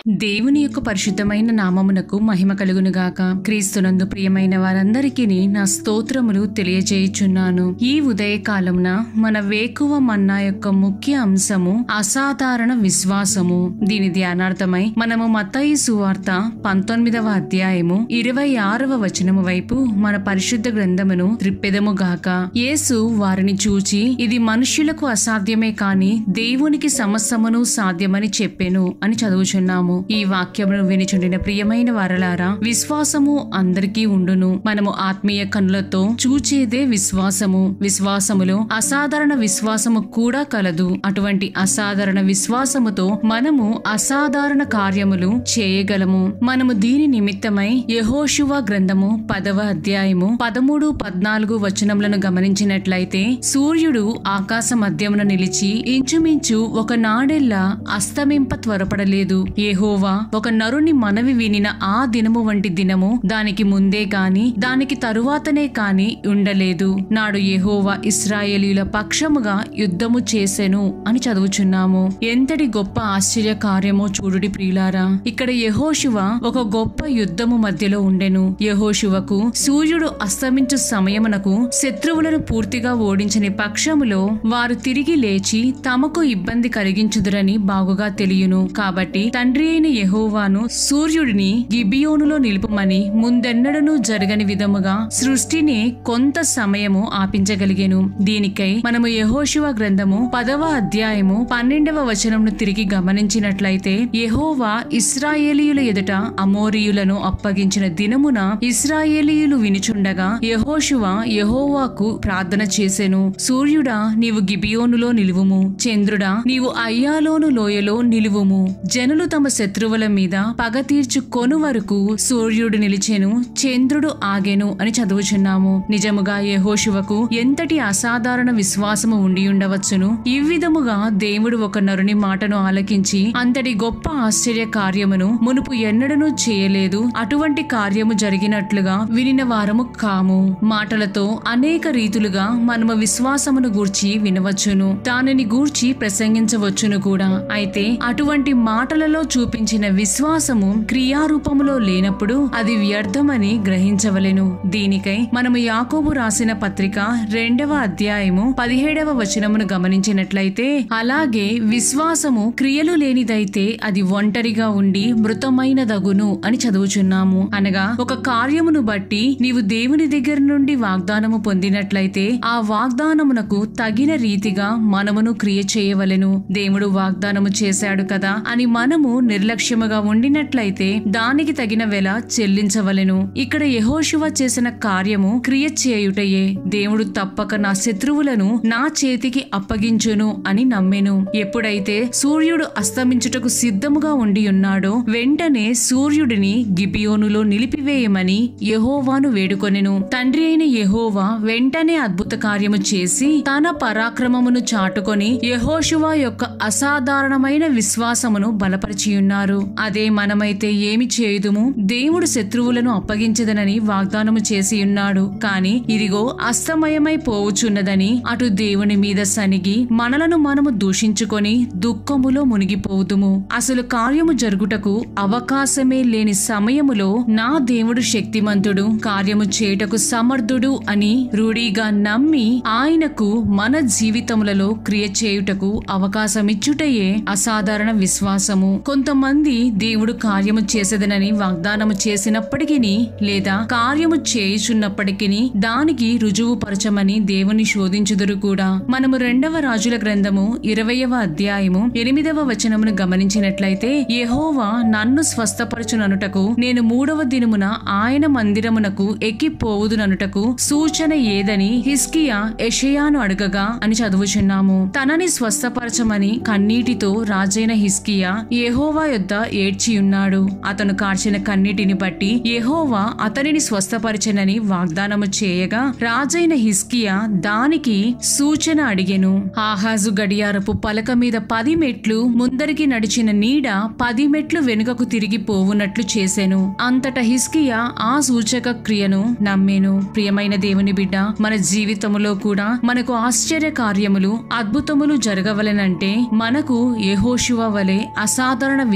దేవుని యొక్క పరిశుద్ధమైన నామమునకు మహిమ కలుగునుగాక క్రీస్తునందు ప్రియమైన వారందరికీ నా స్తోత్రములు తెలియజేయుచున్నాను ఈ ఉదయకాలమున మన వేకువ మన్నా యొక్క ముఖ్య అంశము అసాధారణ విశ్వాసము దీని ధ్యానార్థమై మనము మత్తయి సువార్త పంతొమ్మిదవ అధ్యాయము ఇరవై ఆరవ వచనము వైపు మన పరిశుద్ధ గ్రంథమును త్రిప్పెదము గాక యేసు వారిని చూచి ఇది మనుష్యులకు అసాధ్యమే కాని దేవునికి సమస్తమును సాధ్యమని చెప్పెను అని చదువుచున్నాము ఈ వాక్యమును వినిచుండిన ప్రియమైన వారలారా విశ్వాసము అందరికీ ఉండును మనము ఆత్మీయ కనులతో చూచేదే విశ్వాసము విశ్వాసములో అసాధారణ విశ్వాసము కూడా కలదు అటువంటి అసాధారణ విశ్వాసముతో మనము అసాధారణ కార్యములు చేయగలము మనము దీని నిమిత్తమై యెహోషువ గ్రంథము పదవ అధ్యాయము పదమూడు పద్నాలుగు వచనములను గమనించినట్లయితే సూర్యుడు ఆకాశ మధ్యమున నిలిచి ఇంచుమించు ఒక నాడెల్లా అస్తమింప త్వరపడలేదు యెహోవా ఒక నరుని మనవి వినిన ఆ దినము వంటి దినము దానికి ముందే కాని దానికి తరువాతనే కాని ఉండలేదు నాడు యెహోవా ఇస్రాయేలీల పక్షముగా యుద్ధము చేసెను అని చదువుచున్నాము ఎంతటి గొప్ప ఆశ్చర్య కార్యమో చూడుడి ప్రియులారా ఇక్కడ యెహోషువ ఒక గొప్ప యుద్ధము మధ్యలో ఉండెను యెహోషువకు సూర్యుడు అస్తమించు సమయమునకు శత్రువులను పూర్తిగా ఓడించని పక్షములో వారు తిరిగి లేచి తమకు ఇబ్బంది కలిగించుదురని బాగుగా తెలియను కాబట్టి తండ్రి అయిన యెహోవాను సూర్యుడిని గిబియోనులో నిలుపుమని ముందెన్నడను జరగని విధముగా సృష్టిని కొంత సమయము ఆపించగలిగెను దీనికై మనము యెహోషువ గ్రంథము పదవ అధ్యాయము పన్నెండవ వచనమును తిరిగి గమనించినట్లయితే యెహోవా ఇస్రాయేలీయుల ఎదుట అమోరియులను అప్పగించిన దినమున ఇస్రాయేలీయులు వినుచుండగా యెహోషువ యెహోవాకు ప్రార్థన చేసెను సూర్యుడా నీవు గిబియోనులో నిలువుము చంద్రుడా నీవు అయ్యాలోను లోయలో నిలువుము జనులు తమ శత్రువుల మీద పగ తీర్చుకొను వరకు సూర్యుడు నిలిచెను చంద్రుడు ఆగెను అని చదువుచున్నాము నిజముగా యెహోషువకు ఎంతటి అసాధారణ విశ్వాసము ఉండి ఉండవచ్చును ఈ విధముగా దేవుడు ఒక నరుని మాటను ఆలకించి అంతటి గొప్ప ఆశ్చర్య కార్యమును మునుపు ఎన్నడనూ చేయలేదు అటువంటి కార్యము జరిగినట్లుగా వినిన వారము కాము మాటలతో అనేక రీతులుగా మనము విశ్వాసమును గూర్చి వినవచ్చును దానిని గూర్చి ప్రసంగించవచ్చును కూడా అయితే అటువంటి మాటలలో చూపించిన విశ్వాసము క్రియారూపములో లేనప్పుడు అది వ్యర్థమని గ్రహించవలెను దీనికై మనము యాకోబు రాసిన పత్రిక రెండవ అధ్యాయము పదిహేడవ వచనమును గమనించినట్లయితే అలాగే విశ్వాసము క్రియలు లేనిదైతే అది ఒంటరిగా ఉండి మృతమైనదగును అని చదువుచున్నాము అనగా ఒక కార్యమును బట్టి నీవు దేవుని దగ్గర నుండి వాగ్దానము పొందినట్లయితే ఆ వాగ్దానమునకు తగిన రీతిగా మనమును క్రియ చేయవలెను దేవుడు వాగ్దానము చేశాడు కదా అని మనము నిర్లక్ష్యముగా ఉండినట్లయితే దానికి తగిన వెల చెల్లించవలెను ఇక్కడ యెహోషువ చేసిన కార్యము క్రియ చేయుటయే దేవుడు తప్పక నా శత్రువులను నా చేతికి అప్పగించును అని నమ్మెను ఎప్పుడైతే సూర్యుడు అస్తమించుటకు సిద్ధముగా ఉండి ఉన్నాడో వెంటనే సూర్యుడిని గిబియోనులో నిలిపివేయమని యెహోవాను వేడుకొనెను తండ్రి అయిన యెహోవా వెంటనే అద్భుత కార్యము చేసి తన పరాక్రమమును చాటుకొని యెహోషువ యొక్క అసాధారణమైన విశ్వాసమును బలపరిచియున్నారు అదే మనమైతే ఏమి చేయుదుము దేవుడు శత్రువులను అప్పగించదనని వాగ్దానము చేసి ఉన్నాడు కాని ఇదిగో అస్తమయమై పోవుచున్నదని అటు దేవుని మీద సనిగి మనలను మనము దూషించుకొని దుఃఖములో మునిగిపోవుదుము అసలు కార్యము జరుగుటకు అవకాశమే లేని సమయములో నా దేవుడు శక్తిమంతుడు కార్యము చేయుటకు సమర్థుడు అని రూఢిగా నమ్మి ఆయనకు మన జీవితములలో క్రియ చేయుటకు అవకాశమిచ్చుటయే అసాధారణ విశ్వాసము కొంతమంది దేవుడు కార్యము చేసేదనని వాగ్దానము చేసినప్పటికీ లేదా కార్యము చేయుచున్నప్పటికీ దానికి రుజువు పరచమని దేవుని శోధించుదురు కూడా మనము రెండవ రాజుల గ్రంథము ఇరవయవ అధ్యాయము ఎనిమిదవ వచనమును గమనించినట్లయితే యెహోవా నన్ను స్వస్థపరచుననుటకు నేను మూడవ దినమున ఆయన మందిరమునకు ఎక్కిపోవుదుననుటకు సూచన ఏదని హిస్కియా ఎషయాను అడగగా అని చదువుచున్నాము తనని స్వస్థపరచమని కన్నీటితో రాజైన హిస్కియా యెహోవా యొద్ద ఏడ్చియున్నాడు అతను కార్చిన కన్నీటిని బట్టి యెహోవా అతనిని స్వస్థపరచనని వాగ్దానము చేయగా రాజైన హిస్కియా దానికి సూచన అడిగెను ఆహాజు గడియారపు పలక మీద పది మెట్లు ముందరికి నడిచిన నీడ పది మెట్లు వెనుకకు తిరిగి పోవునట్లు చేసెను అంతట హిస్కియా ఆ సూచక క్రియను నమ్మేను ప్రియమైన దేవుని బిడ్డ మన జీవితములో కూడా మనకు ఆశ్చర్య కార్యములు అద్భుతములు జరగవలెనంటే మనకు యెహోషువ వలె అసాధారణ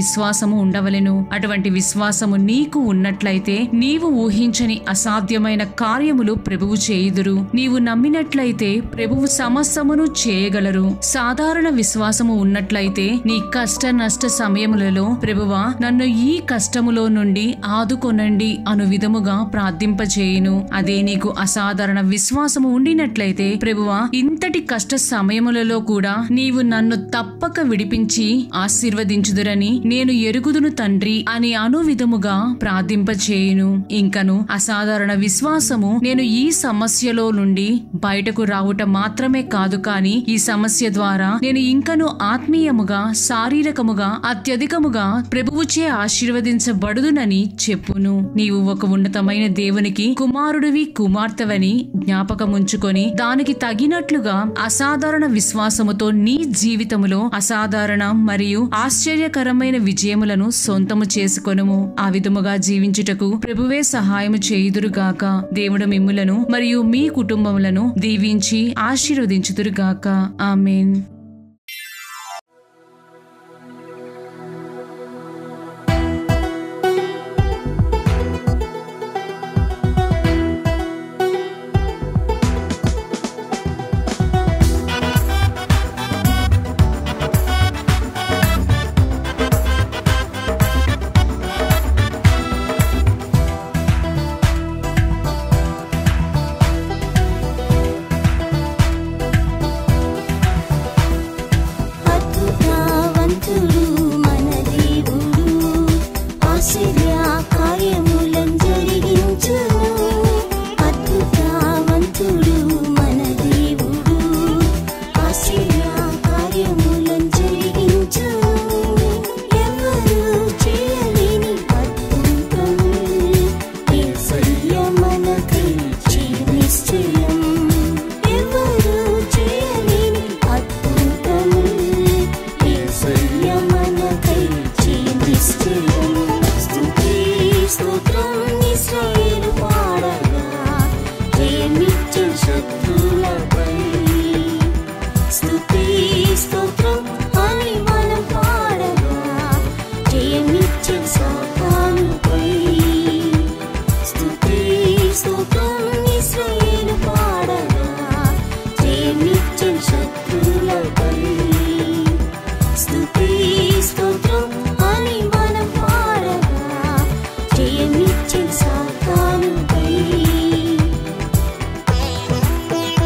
విశ్వాసము ఉండవలెను అటువంటి విశ్వాసము నీకు ఉన్నట్లయితే నీవు ఊహించని అసాధ్యమైన కార్యములు ప్రభువు చేయుదురు నీవు నమ్మినట్లయితే ప్రభువు సమస్తమును చేయగలరు సాధారణ విశ్వాసము ఉన్నట్లయితే నీ కష్ట నష్ట సమయములలో ప్రభువా నన్ను ఈ కష్టములో నుండి ఆదుకొనండి అను విధముగా ప్రార్థింపచేయును అదే నీకు అసాధారణ విశ్వాసము ఉండినట్లయితే ప్రభువా ఇంతటి కష్ట సమయములలో కూడా నీవు నన్ను తప్పక విడిపించి ఆశీర్వదించుదురని నేను ఎరుగుదును తండ్రి అని అను విధముగా ప్రార్థింపచేయును ఇంకను అసాధారణ విశ్వాసము నేను ఈ సమస్యలో నుండి బయటకు రావుట మాత్రమే కాదు కాని ఈ సమస్య ద్వారా నేను ఇంకను ఆత్మీయముగా శారీరకముగా అత్యధికముగా ప్రభువుచే ఆశీర్వదించబడుదునని చెప్పును నీవు ఒక ఉన్నతమైన దేవునికి కుమారుడివి కుమార్తెవని జ్ఞాపకముంచుకొని దానికి తగినట్లుగా అసాధారణ విశ్వాసముతో నీ జీవితములో అసాధారణ మరియు ఆశ్చర్యకరమైన విజయములను సొంతము చేసుకొనుము ఆ విధముగా జీవించుటకు ప్రభువే సహాయము చేయుదురుగాక దేవుడు మిమ్ములను మరియు మీ కుటుంబములను దీవించి ఆశీర్వదించుదురుగాక ఆమెన్ అద్భుతవంతుడు మన దేవుడు ఆశ్చర్య కార్యములను జరిగించును అద్భుతవంతుడు మన దేవుడు ఆశ్చర్య కార్యములను జరిగించును ఎవరు చేయలేని అద్భుతము యేసయ్య మనకై నిశ్చయం ఎవరు చేయలేని అద్భుతము యేసయ్య మనకై నిశ్చయం స్తుతి స్తోత్రం ఇశ్రాయేలు పాడగా జయమిచ్చే శత్రులపై స్తుతి స్తోత్రం అని మనం పాడగా జయమిచ్చే సాతానుపై స్తుతి స్తోత్రం ఇశ్రాయేలు పాడగా జయమిచ్చే శత్రులపై స్తుతి స్తోత్రం అని మనం పాడగా జయమిచ్చే సాతానుపై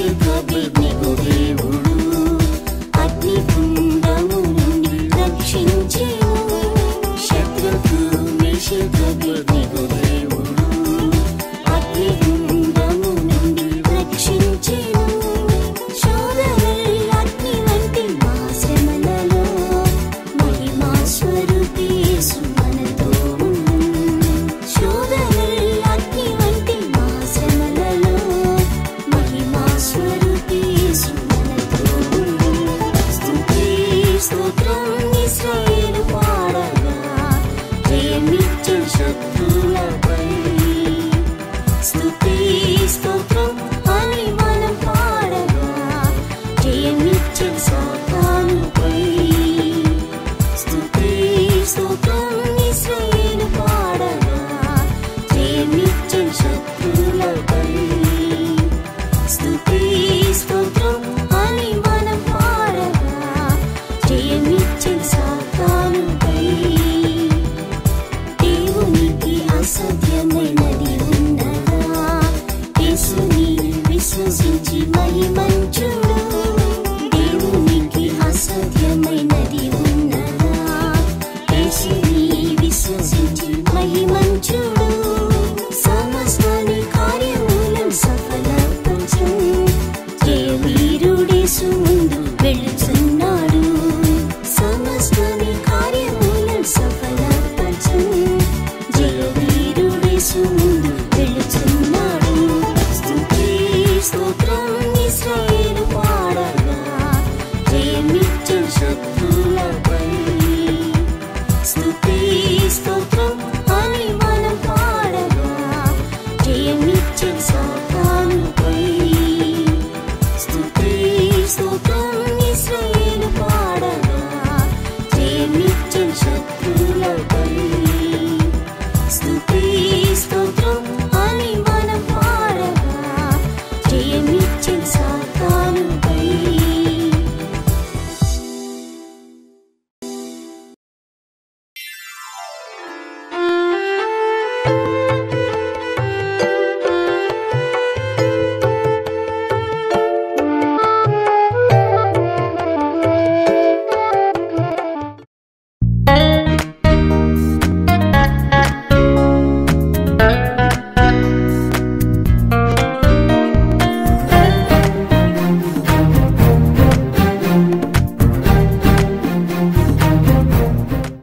మేషకబెద్నెగో దేవుడు అగ్నికుండము నుండి రక్షించెను శత్రుకు మేషకబెద్నెగో దేవుడు అగ్నికుండము నుండి రక్షించెను శోధనల్ అగ్ని వంటి మా శ్రమలలో మహిమా స్వరూపి యేసు మనతో ఉండును. శోధనల్ అగ్ని వంటి మా శ్రమలలో మహిమా స్వరూపి యేసు మనతో ఉండును. స్తుతి స్తోత్రం ఇశ్రాయేలు పాడగా జయమిచ్చే శత్రువులపై స్తుతి స్తోత్రం అని మనం పాడగా జయమిచ్చే సాతానుపై స్తుతి స్తోత్రం ఇశ్రాయేలు పాడగా జయమిచ్చే శత్రువులపై స్తుతి స్తోత్రం అని మనం పాడగా జయమిచ్చే సాతానుపై దేవునికి అసాధ్యమైనది ఉన్నదా యేసుని విశ్వసించి మహిమంచుడు దేవునికి అసాధ్యమైనది ఉన్నదా యేసుని విశ్వసించి మహిమంచుడు సమస్తాని కార్యములను సఫలపరచు జయవీరుడేసు ముందు వెళ్ళుచున్నాడు సమస్తాని కార్యములను సఫలపరచు జయవీరుడేసు ముందు వెళ్ళుచున్నాడు స్తుతి స్తోత్రం